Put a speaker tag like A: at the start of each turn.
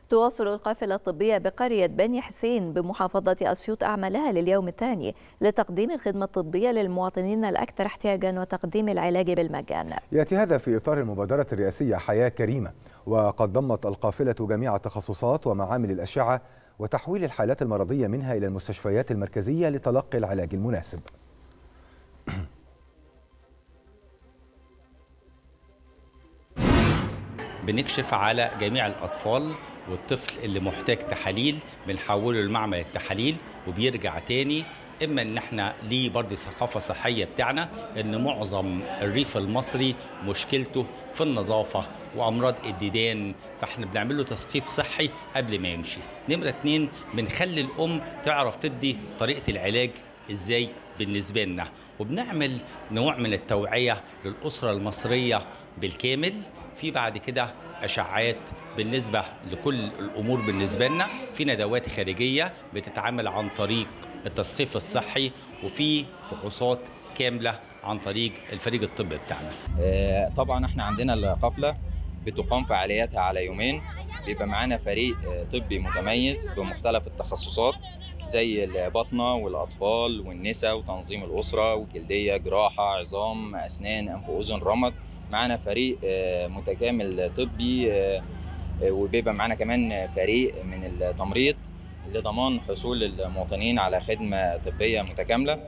A: تواصل القافلة الطبية بقرية بني حسين بمحافظة أسيوط أعمالها لليوم الثاني لتقديم الخدمة الطبية للمواطنين الأكثر احتياجا وتقديم العلاج بالمجان
B: يأتي هذا في إطار المبادرة الرئاسية حياة كريمة وقد ضمت القافلة جميع التخصصات ومعامل الأشعة وتحويل الحالات المرضية منها إلى المستشفيات المركزية لتلقي العلاج المناسب
C: بنكشف على جميع الأطفال والطفل اللي محتاج تحاليل بنحوله لمعمل التحاليل وبيرجع تاني اما ان احنا ليه برضه ثقافه صحيه بتاعنا ان معظم الريف المصري مشكلته في النظافه وامراض الديدان فاحنا بنعمل له تثقيف صحي قبل ما يمشي نمره اتنين بنخلي الام تعرف تدي طريقه العلاج ازاي بالنسبه لنا وبنعمل نوع من التوعيه للاسره المصريه بالكامل في بعد كده اشعاعات بالنسبه لكل الامور بالنسبه لنا في ندوات خارجيه بتتعامل عن طريق التثقيف الصحي وفي فحوصات كامله عن طريق الفريق الطبي بتاعنا
D: طبعا احنا عندنا القافله بتقام فعالياتها على يومين بيبقى معانا فريق طبي متميز بمختلف التخصصات زي البطنه والاطفال والنساء وتنظيم الاسره وجلديه جراحه عظام اسنان انف واذن رمد معانا فريق متكامل طبي وبيبقى معانا كمان فريق من التمريض لضمان حصول المواطنين على خدمه طبيه متكامله